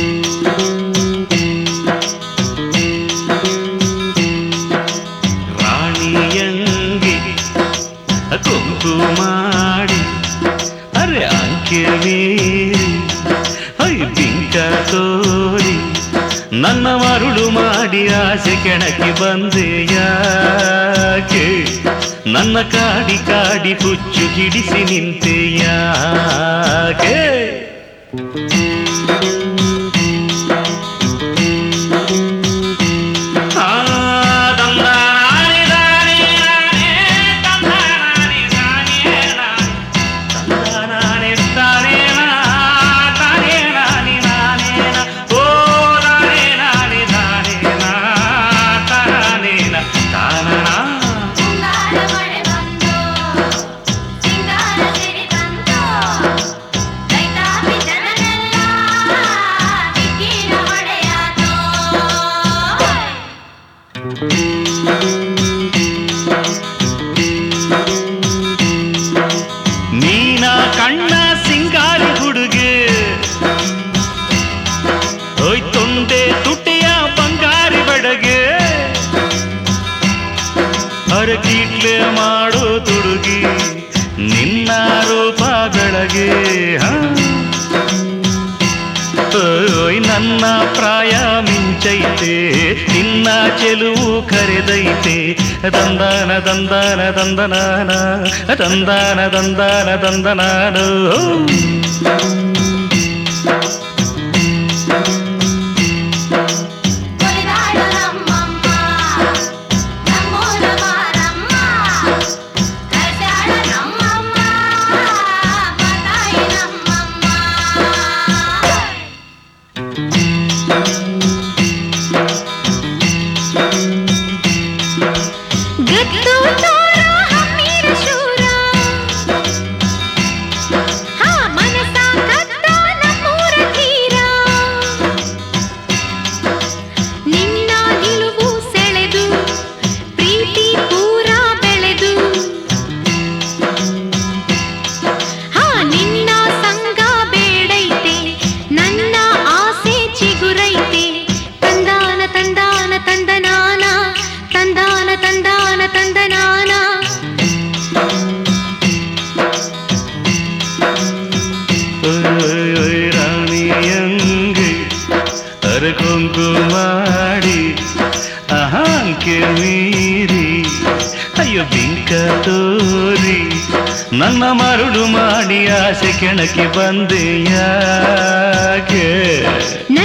ರಾಣಿಯಂಗೆ ಕೊಂಕು ಮಾಡಿ ಅರೆ ಅಂಕೆ ಮೀರಿ ಐ ಬಿಂಕ ತೋರಿ ನನ್ನ ಮರುಳು ಮಾಡಿ ಆಸೆ ಕೆಣಕಿ ಬಂದೆ ಯಾಕೆ ನನ್ನ ಕಾಡಿ ಕಾಡಿ ಹುಚ್ಚು ಹಿಡಿಸಿ ನಿಂತೆ ಯಾಕೆ ಆ, ತಂದಾನೆ ದಾನೆ ನಾನೇ, ತಂದಾನೆ ದಾನೆ ನಾನೇ. ತಂದಾನೆ ತಾನೇ ನಾ, ತಾನೇ ನಾನಿ ನಾನೇ ನಾ. ಓ ನಾನೇ ನಾನಿ ನಾನೇ ನಾ, ತಾನೇ ನಾ, ತಾನನಾ. ಮುಂಗಾರ ಮಳೆ ಬಂತು ಸಿಂಗಾರ ಸಿರಿ ತಂತು ರೈತಾಪಿ ಜನರೆಲ್ಲ ಬಿಕ್ಕಿನ ಹೊಡೆಯಾತು ನೀನ ಕಣ್ಣ ಸಿಂಗಾರಿ ಹುಡುಗೆ ಓಯ್ ತೊಂಡೆ ತುಟಿಯ ಬಂಗಾರಿ ಬಡಗೆ ಅರಕೀಟ್ಲೆ ಮಾಡೋ ತುಡುಗಿ ನಿನ್ನ ರೂಪ ಬೆಳಗ್ಗೆ ಹ? ಓಯ್ ನನ್ನ ಪ್ರಾಯ ಮಿಂಚೈತೆ ನಿನ್ನ ಚೆಲುವು ಕರೆದೈತೆ ದಂದನ ದಂದನ ದಂದನಾನ ದಂದನ ದಂದನ ದಂದನಾನು ಕೊಲಿದಾಳು ನಮ್ಮಮ್ಮ ನಮ್ಮೂರ ಮಾರಮ್ಮ ಕರಸ್ಯಾಳ ನಮ್ಮಮ್ಮ ಮಾತಾಯಿ ನಮ್ಮಮ್ಮ ಗತ್ತು ತೋರ ಹಮ್ಮೀರ ಶೂರ ಹಾ ಮನಸ ಕತ್ತ ನಮ್ಮೂರ ತೀರ ನಿನ್ನ ನಿಲುವು ಸೆಳೆದು ಪ್ರೀತಿ ಪೂರ ಬೆಳೆದು ಹಾ ನಿನ್ನ ಸಂಗ ಬೇಡೈತೆ ನನ್ನ ಆಸೆ ಚಿಗುರೈತೆ ತಂದಾನ ತಂದಾನ ತಂದನಾನ ತಂದಾನ ತಂದಾನ ತಂದನಾನ ಓಯ್ ಓಯ್ ರಾಣಿಯಂಗೆ ಅರಕೊಂಕು ಮಾಡಿ ಅಹಾಂಕೆ ಮೀರಿ ಅಯ್ಯೋ ಬಿಂಕ ತೋರಿ ನನ್ನ ಮರುಳು ಮಾಡಿ ಆಸೆ ಕೆಣಕಿ ಬಂದೆ ಯಾಕೆ ನ